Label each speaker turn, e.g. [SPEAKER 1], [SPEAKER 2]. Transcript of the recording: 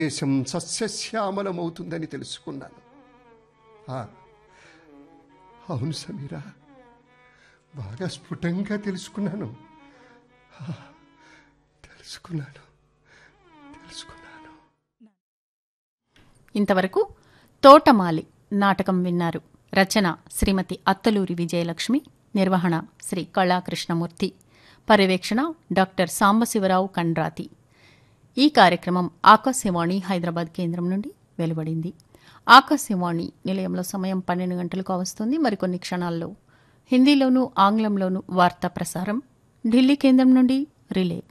[SPEAKER 1] దేశం సస్యశ్యామలమవుతుందని తెలుసుకున్నాను ఆ, అవును సమీరా బాగా స్ఫుటంగా తెలుసుకున్నాను ఆ, తెలుసుకున్నాను తెలుసుకున్నాను
[SPEAKER 2] ఇంతవరకు తోటమాలి నాటకం విన్నారు రచన శ్రీమతి అత్తలూరి విజయలక్ష్మి నిర్వహణ శ్రీ కళాకృష్ణమూర్తి పర్యవేక్షణ డాక్టర్ సాంబశివరావు కండ్రాతి ఈ కార్యక్రమం ఆకాశవాణి హైదరాబాద్ కేంద్రం నుండి వెలువడింది ఆకాశవాణి నిలయంలో సమయం పన్నెండు గంటలకు వస్తుంది మరికొన్ని క్షణాల్లో హిందీలోనూ ఆంగ్లంలోనూ వార్తా ప్రసారం ఢిల్లీ కేంద్రం నుండి రిలే